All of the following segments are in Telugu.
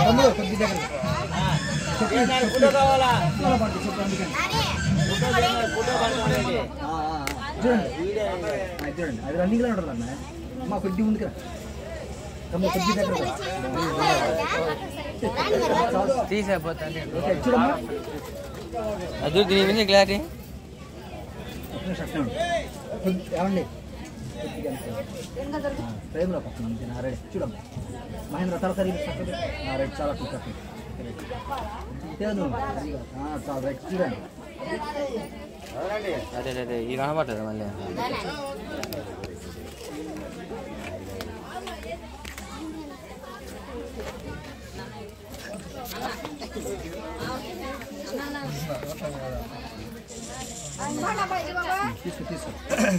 తమ్ముడు కొద్ది దగ్గర ఫోటో కావాలా చాలా బాగుంటుంది చెప్పు అందుకని ఆ, ఆ, ఆ. చూడండి ఆ, చూడండి అది రన్నింగ్ లో ఉంటుంది అన్న అమ్మ కొద్ది ముందుకు రా తమ్ముడు కొద్ది దగ్గర రా. తీసేపోతాను ఓకే చూడమ్మా అది దీని మీద క్లారిటీ ఒక్క నిమిషం అట్లే ఉండు. కొద్ది ఏమండి కొద్దిగా అంతే. ఆ, ఫ్రేమ్లో పక్కన అంతే రెడీ చూడమ్మా మహేంద్ర తల సరి రైట్ చాలా క్లిక్ అట్లా ఇదేను చాలా రైట్ చూడండి అదే అదే అదే ఈ కనబట్టదు మళ్ళీ తీసుకో తీసుకో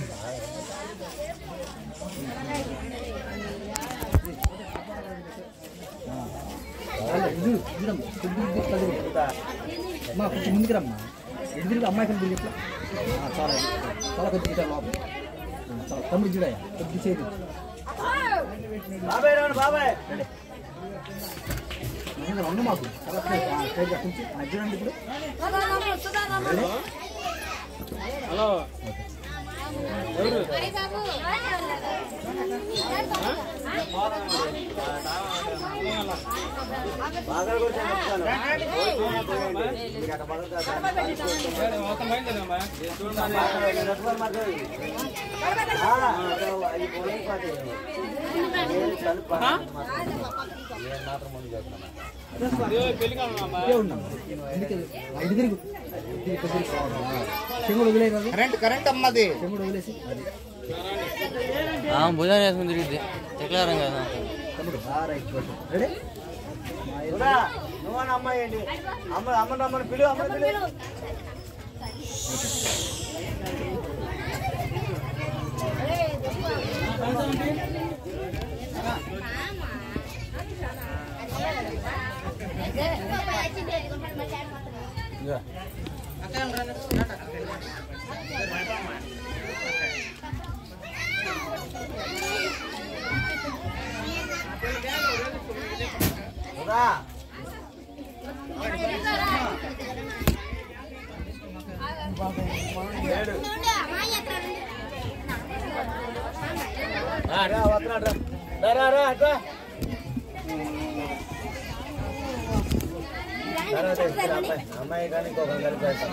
చూడు చూడమ్మా కొద్ది కొద్ది కదిలి అమ్మా కొంచెం ముందుకు రమ్మా ఎదురుగా అమ్మాయి కలిపి ఎట్లా ఆ, చాలా చాలా కొద్ది గిటార్ లోపల ఆ, చాలా తమ్ముడు చూడయ్యా కొద్ది చేతి బాబాయ్ రాను బాబాయ్ మహేంద్ర ఉండు మాకు చాలా ప్లేట్ ఆ, ప్లేట్ గా కొంచెం ఆ, చూడండి ఇప్పుడు హలో బాగా కూడా చెప్తాను ఇదే ఉన్నాం ఎందుకు ఐదు తిరుగు ఇది కొద్ది చెంగుడు వదిలే కాదు కరెంట్ కరెంట్ అమ్మది చెంగుడు వదిలేసి అది భుజాన్ని వేసుకుని తిరిగిద్ది ఎక్లారం కదా తమ్ముడు ఆ, రైట్ గుడ్. రెడీ నువ్వు అమ్మాయి ఏంటి అమ్మ అమ్మని అమ్మని పిలువు అమ్మని పిలువు రా రా రా వస్తున్నాడు రా రా రా రా రా రా రా అమ్మాయి అమ్మాయి కానీ ఇంకొకరు కలిపేస్తాం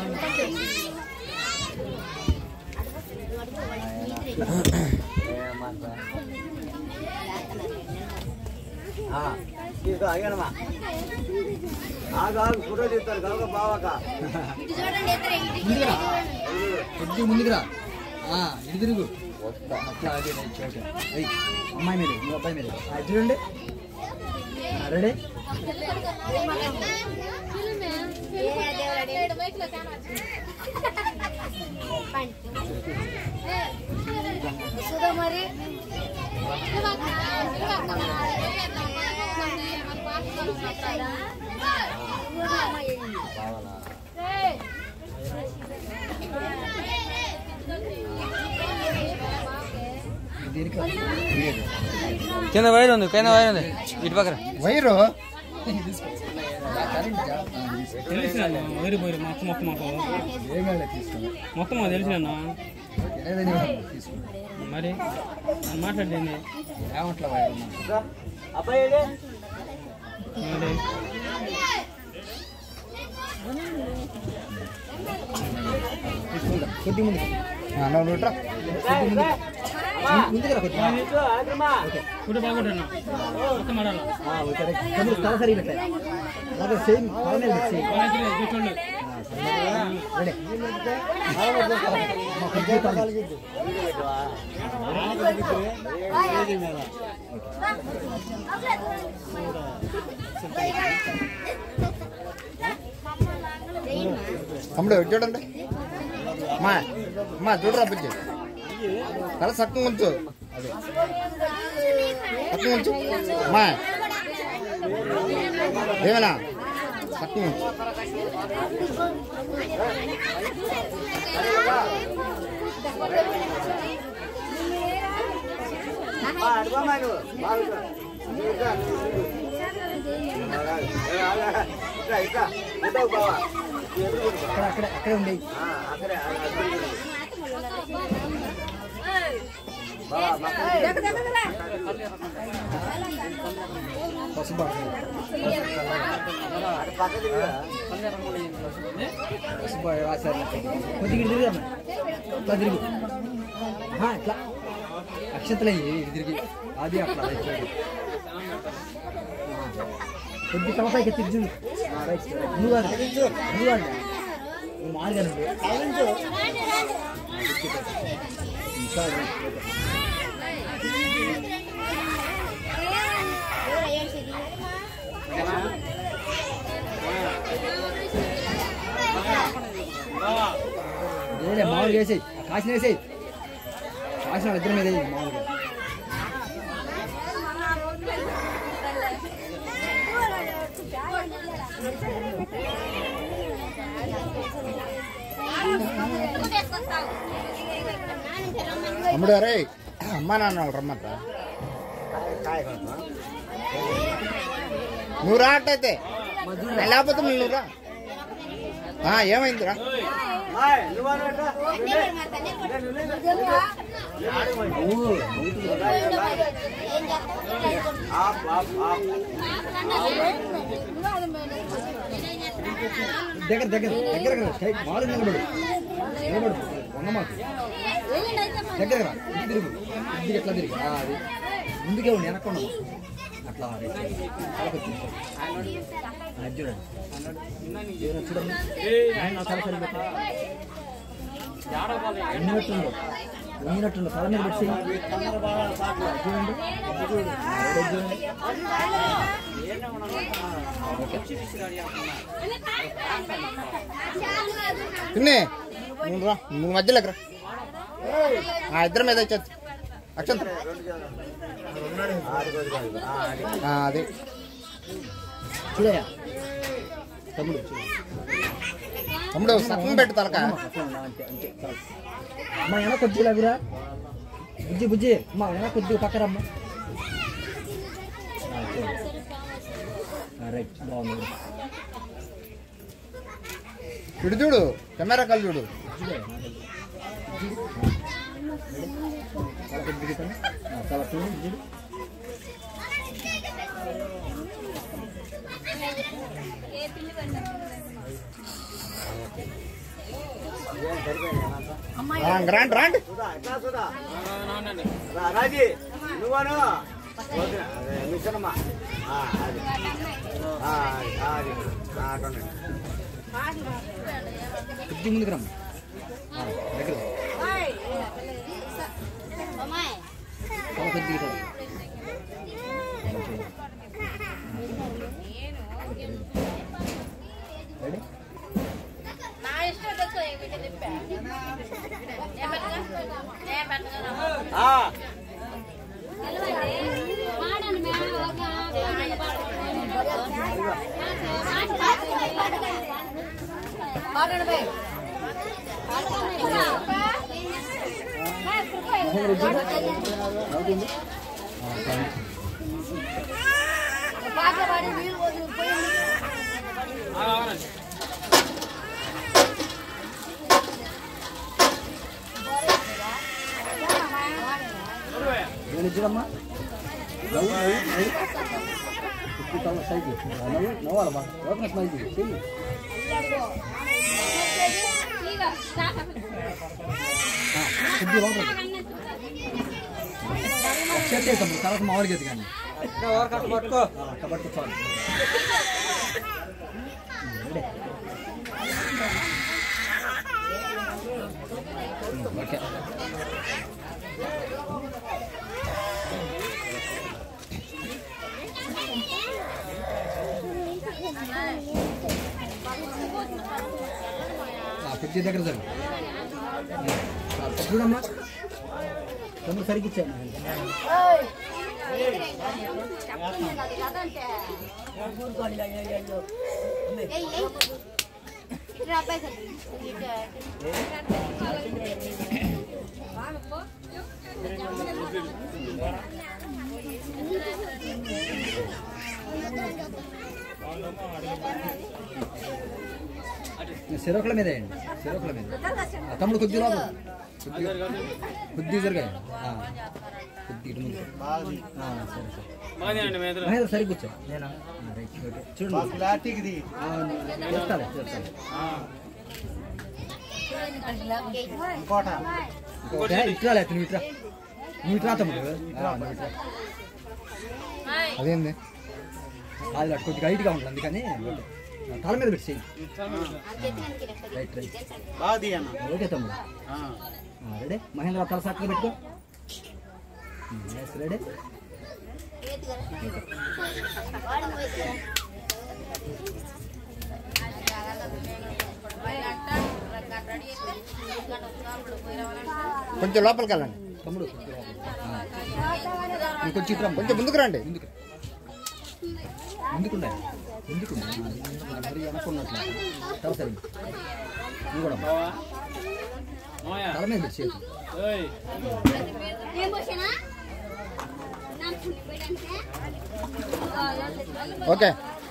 తీసుకో అయ్యానమ్మా ఆగు ఆగు ఫోటో తీస్తారు కనుక బావాక ముందుకురా కొద్ది ముందుకురా ఆ, ఇటు తిరుగు అట్లా అదే రైట్ ఓకే రైట్ అమ్మాయి మీద మీ అబ్బాయి మీద ఆ, చూడండి ఆ, రెడీ మరి దీనికి కింద వైర్ ఉంది కింద వైర్ ఉంది ఇటు పక్కన వైరు వైరు పోయి మొత్తం మొత్తం మాకు ఏం కాలే తీసుకోండి మొత్తం మాకు తెలిసిన ఏదైనా తీసుకోండి మరి నన్ను మాట్లాడింది ఏమంటలా వాడు ఉన్నా. అబ్బాయి ఏడి? మరి తీసుకుంటా కొద్ది ముందుకు నువ్వు నుట్రా కొద్ది ముందుకు ముందుకురా కొద్ది ఇటు, ఆగ్రమా. ఫుడ్ బాగుంటున్నా మొత్తం ఆడాలి ఆ, ఓకే రైట్ తమ్ముడు తల సరిగా పెట్టాయి అలాగే సేమ్ ఫైనల్ సేమ్ కూర్చోండి రెడీ మా కొద్ది తమ్ముడు. తమ్ముడు ఇటు చూడండి అమ్మా అమ్మా చూడరా బుజ్జి తల చక్కగా ఉంచు చక్కగా ఉంచు అమ్మా ఏమన్నా చక్కగా ఉంచు ఆ, అడుగమ్మా నువ్వు. బాగా ఇటు. ఇటు, ఇటు, ఇటు. ఇట్లా ఇట్లా ఉండవు బావా అక్కడ అక్కడే అక్కడే ఉండేవి ఆ, అక్కడే ఆ, అక్కడే ఉంది. బావా పక్కన పసుపు అటు పక్కకి తిరిగిరా. పసుపు రాశారు కొద్దిగా ఇటు తిరిగి అమ్మ. ఇట్లా తిరుగు ఆహా, ఇట్లా అక్షతలే ఇటు తిరిగి అది అట్లా రైట్ సైడ్. కొద్ది తలపైకి ఎత్తి చూడు ఆ, రైట్ సైడ్. నువ్వు కాదు నువ్వు కాదు నువ్వు మారుగా నువ్వు ఇంకా రైట్ సైడ్. ఏలే మామూలుగా వేసేయి కాసిన వేసేయి కాసిన వాళ్ళ ఇద్దరి మీద వేయి మామూలుగా తమ్ముడు అరే అమ్మా నాన్న వాళ్ళు రమ్మంట కాయ కొడతావా? నువ్వు రా అట్టయితే లేకపోతే మళ్ళీ నువ్వు రా ఆ, ఏమైందిరా మాయ్, నువ్వు అను ఎట్లా? ఓ, ఆప్, ఆప్, ఆప్. దగ్గర దగ్గర దగ్గర రా, స్ట్రైట్ మామూలుగా నిలబడు నిలబడు వంగమాకు దగ్గర రా ఇటు తిరుగు ఇద్దరు ఎట్లా తిరిగి ఆ, అది ముందుకే ఉండి వెనక్కుండా అట్లా రైట్ సైడ్. తలకు వచ్చి నిల్చో. ఆ, అది చూడండి ఏదో చూడండి ఆయన తల సరి పెట్టు. వంగినట్టుండు వంగినట్టుండు తల మీద పెట్టి చూడండి ఆ, రైట్ చూడండి ఓకే తిన్నే నువ్వు రా నువ్వు మధ్యలోకి రా ఆ ఇద్దరి మీద వచ్చేది అక్షంత ఆ, అది చూడయా తమ్ముడు చూడు తమ్ముడు సగం పెట్టు తలక అట్లా ఉన్నా, అంతే అంతే చాలు అమ్మ వెనక కొద్దిగా లాగురా బుజ్జి బుజ్జి అమ్మ వెనక కొద్దిగా పక్కరమ్మ ఆ, చూడు. ఆ, రైట్ బాగుంది ఇటు చూడు కెమెరా కళ్ళు చూడు చూడే, తల కొద్దిగా ఇతను. ఆ, తల చూడు చూడు ఆ, ఇంక రాండి రాండి సుధా, ఎట్లా సుధా? రా, రాజీ నువ్వను వదిన, అదే, మిషనమ్మా ఆ, అది ఆ, అది, అది ఆ, అట్లనే. కొద్ది ముందుకు రమ్మ ఆ, దగ్గర తల కొద్దిగా ఇతను. రెడీ ఆ, అవుతుంది నేను ఇచ్చాడమ్మా నవ్వు నవ్వు నవ్వు ఇప్పుడు తల సైకి నవ్వు నవ్వాలి బా ఓపెన్ స్మైల్ చెయ్యి చెయ్యి కొద్ది లోపల సెట్ చేస్తాం తర్వాత మామూలుగా ఎత్తు కానీ పట్టుకో అట్లా పట్టుకో చాలు రెడీ. ఓకే పెద్ద దగ్గర జరుగు చూడమ్మా తమ్ముడు సరిగ్గా ఇచ్చాను సిరకుల మీద వేయండి సిరకుల మీద ఆ తమ్ముడు కొద్ది లోపల కొద్ది కొద్ది జరగాయి కొద్ది ఇటు ముందు ఆ, సరే సరే బాగుందండి మీ ఇద్దరు మహేంద్ర సరిగ్గా కూర్చో నేనా రైట్ ఓకే చూడండి ఆ, చేస్తాలే చేస్తాలే ఓకే ఇట్లా లేదు నువ్వు ఇట్రా నువ్వు ఇట్రా తమ్ముడు ఆ, నువ్వు ఇట్రా అదేంది అది అటు కొద్దిగా హైట్గా ఉంటుంది అందుకని ఓకే. ఆ, తల మీద పెట్టి చెయ్యి రైట్ రైట్ బాగుంది అన్న ఓకే తమ్ముడు ఆ. ఆ, రెడీ మహేంద్ర తల సక్కగా పెట్టుకో ఎస్ రెడీ కొంచెం లోపలికి వెళ్ళండి తమ్ముడు ఆ. ఇంకొంచెం ఇట్రా కొంచెం ముందుకు రండి ముందుకు ముందుకుండే ముందుకుండే మరి అనుకున్నట్లు తల సరి నువ్వు కూడా బావా మాయా తల మీద పెట్టి చేయి ఓయ్ ఓకే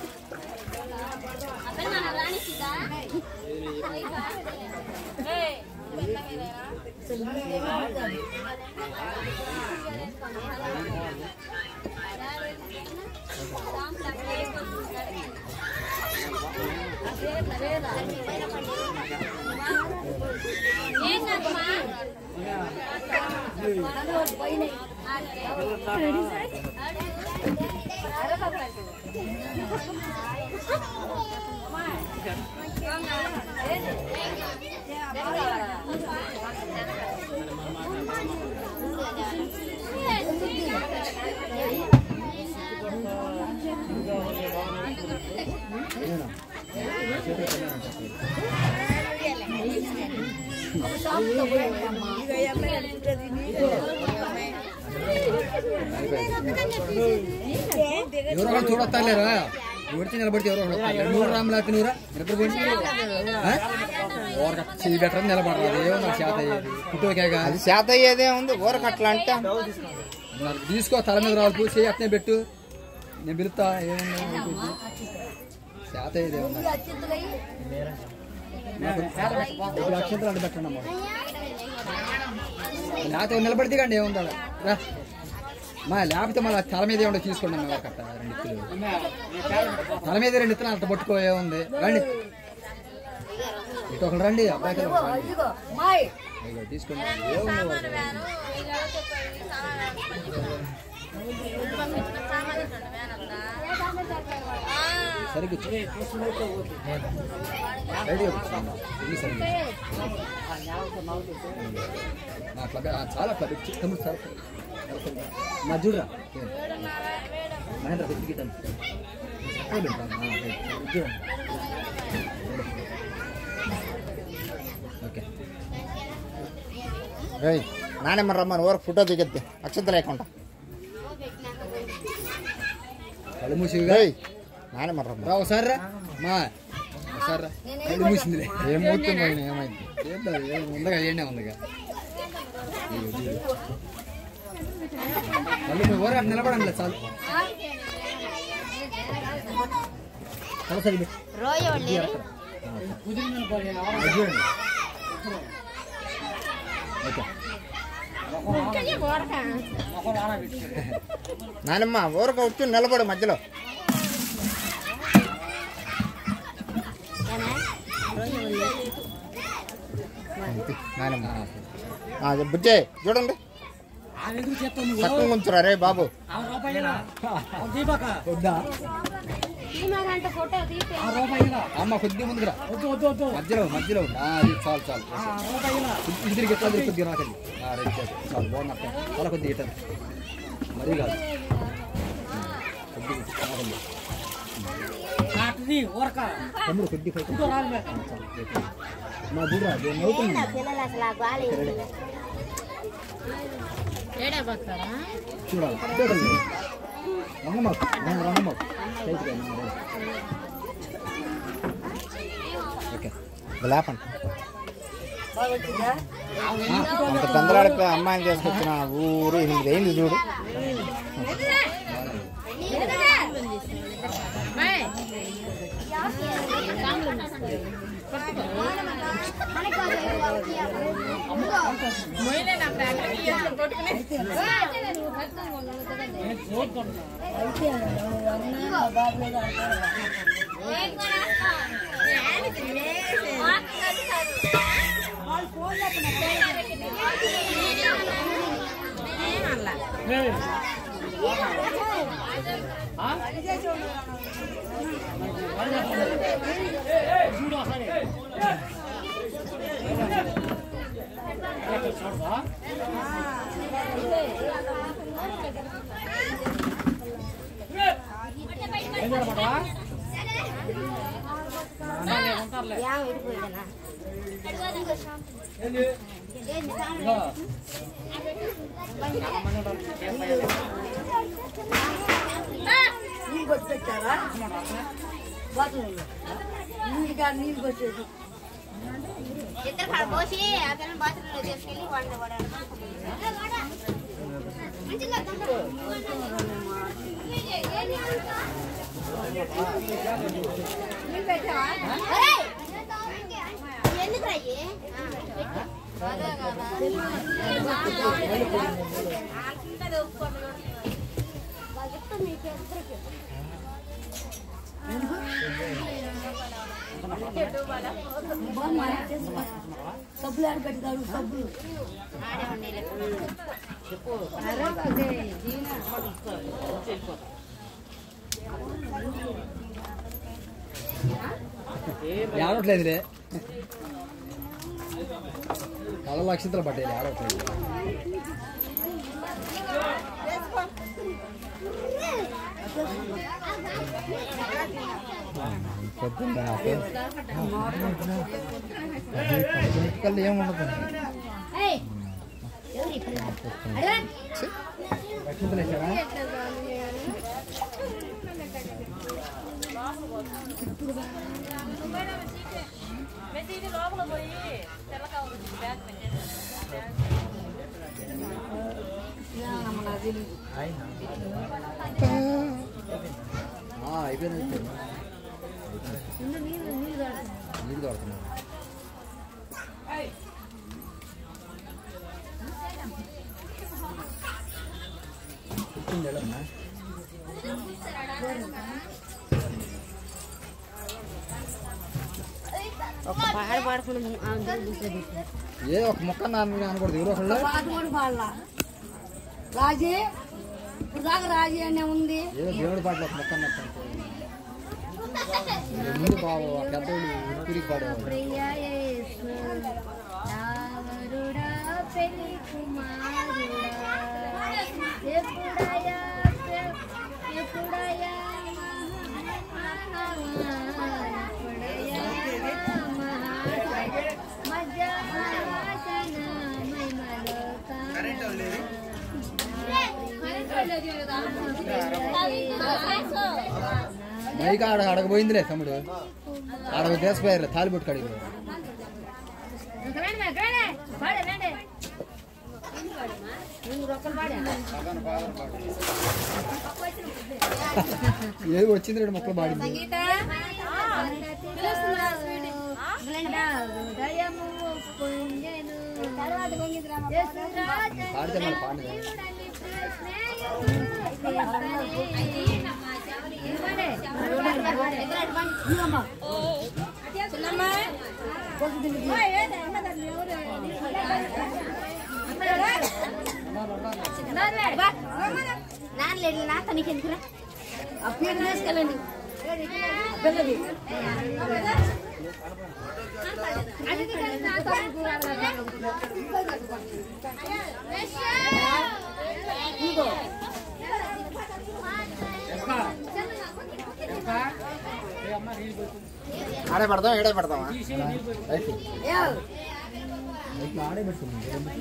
ఎవరో ఒకరు చూడొస్తాలేరా ఎవరిచి నిలబడితే ఎవరో ఒకరు వస్తారు. నూరు రాములాకి నూరా నిద్రపోయింది ఓరక చెయ్యి బెటర్ నిలబడరా ఏమో నాకు చేత అయ్యేది పుట్టుకేగా అది శాత అయ్యేదే ఉంది ఊరకు అట్లా అంటే నాకు తీసుకో తల మీద రావాలి చేయి అట్నే పెట్టు నేను పిలుస్తా ఏమన్నా అయిపోద్ది. చేత అయ్యేది ఏమన్నా నాకు ఇప్పుడు అక్షంతలు అడ్డు పెట్టండి అమ్మా లేకపోతే నిలబడితే కండి ఏముందా రా మా లేకపోతే మళ్ళీ తల మీద ఏమన్నా తీసుకోండి అమ్మ కట్ట రెండు ఇత్తులు తల మీద రెండు ఇత్తులు అంత పట్టుకో ఏముంది రండి ఇటు ఒకరు రండి అబ్బాయి కదా ఒకరు రండి. ఇదిగో తీసుకోండి ఏముంది సరే కూర్చో రెడీ ఇది సరే అట్లా బె- ఆ, చాలా అట్లా పెట్టి తమ్ముడు సార్ మా చూడరా మహేంద్ర పెట్టి గిట్టాను అక్కడ పెడతాను ఆ, రైట్. ఇది చూడండి ఓకే రేయ్ నానేమ్మ రమ్మని ఊరకు ఫోటో దిగద్ది అక్షంత లేకుండా కళ్ళు మూసిగా రేయ్ నానేమ్మ రమ్మ రా ఒకసారి రా మా ఒకసారి రా కళ్ళు మూసిందిలే ఏం మూర్తుందో ఏమైంది ఏంటో ఏం ఉందగా ఏండే ఉందిగా ఇదిగో చూడు. మళ్ళీ నువ్వు ఊరే నిలబడండి చాలు తల సరి పెట్టు. ఇది అక్కడ. ఆ, అది చూడండి ఓకే నానమ్మ ఊరకు వచ్చి నిలబడు మధ్యలో అంతే, నానమ్మ ఆ, అది బుజ్జే చూడండి చక్కగా ఉంచురా రే బాబు వద్దా ఫోటో తీస్తే అమ్మ కొద్దిగా ముందుకురా మధ్యలో మధ్యలో ఉండు. ఆ, అది చాలు చాలు ఇది తిరిగి ఎట్లా తిరిగి కొద్దిగా నాకండి రైట్ చేసి చాలు బాగున్నట్టు చాలా కొద్దిగా ఇట్టాను మరీ కాదు కొద్దిగా నాకండి తమ్ముడు కొద్దిగా పైకి. ఆ, చాలు, రైట్. మా చూడరా అది నవ్వుతుంది పిల్లలు అసలు ఆ గాలి చూడాలి చూడండి రంగమాకు రంగమాకు రైట్ ఓకే లేపండి అంత తొందరపై అమ్మాయిని తీసుకొచ్చిన ఊరు ఇది ఏంది చూడు బాయ్ నీళ్ళు కొట్టి పెట్టారా బాత్రూంలో నీళ్ళు కాదు నీళ్ళు కొట్టేది ఇద్దరు కాడ పోసి అతను బాత్రూంలో తీసుకెళ్ళి వంట పడాలి మంచిగా తమ్ముడు. ఒరేయ్! ఎందుకు అయ్యి సబ్బులు ఆడ పెడతారు సబ్బులు ఆడట్లేదు రే చాలా లక్షితలు పట్టాయి ఆడట్లేదు కళ్ళు ఏముండదు ఏయ్! ఎవరు ఈ పిల్ల? అరే! లక్షితలు వేసారా అయిపోయింది నీళ్ళు తోడుతున్నాను కూర్చుంది వెళ్ళమ్మా ఒక పాడ పాడకుండా ఏ ఒక మొక్క నాన్న అనకూడదు ఎవరో ఒకళ్ళు పాట కూడా పాడలా రాజీ ఇప్పుడు దాకా రాజీ అనే ఉంది ఏదో దేవుడి పాటలు ఒక మొక్క అన్నట్టు అనుకో. ముందు బాబు పెద్దోళ్ళు ఉపిరికి పాడేవాళ్ళు ప్రియ యేసు నావరుడా పెళ్లి కుమారుడా ఎప్పుడయా ఎప్పుడయా మైక ఆడ అడగపోయిందిలే తమ్ముడు ఆడ దేశపోయారు తాలిబొట్టు కడిగి ఏది వచ్చింది రెండు మొక్కలు పాడింది హృదయము పుణ్యను పాడితే మళ్ళీ పాడింది నాన్నలేదు నా తనకి ఎందుకురా ఆ పీట తీసుకెళ్ళండి పిల్లది ఇదిగో ఆడే పెడదాం ఏడే పెడదామా ఏ, ఆడే పెట్టుకుంది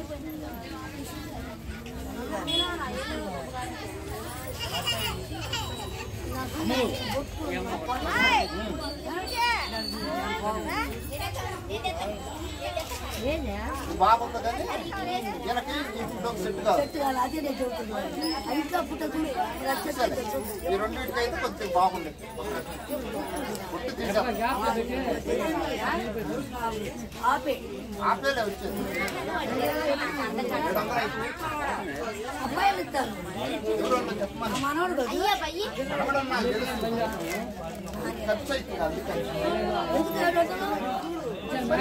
బాబు ఉంటుందని ఈయనకి ఈ ఫుడ్ ఒక సెట్ కాదు చెట్టు కాదు, అదే నేను చెబుతున్నాను ఆ ఇంట్లో పుట్ట చూడు ఇలా చెట్టు అయితే చూడు. ఈ రెండింటికి అయితే కొంచెం బాగుంది పుట్టు తీసాను ఆపే ఆపేలే వచ్చేది అబ్బాయిలు ఇస్తాను ఎవరన్నా చెప్పమని మనోడు కదా అయ్యా పయ్యి కనబడం నాకు తెలుసు ఖర్చు అవుతుంది అందుకని ఎందుకు ఏడుస్తున్నావు?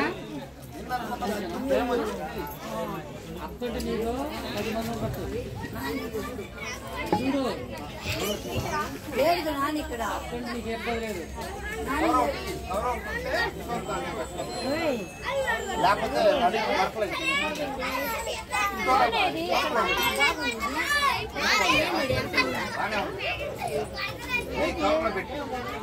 లేదు కదా నాన్న ఇక్కడ ఎవరో ఉంటే ఇంకొకరిని పెట్టాలి. ఏయ్, లేకపోతే అడిగి మార్కులు బాగానే ఉంది. కవర్లో పెట్టి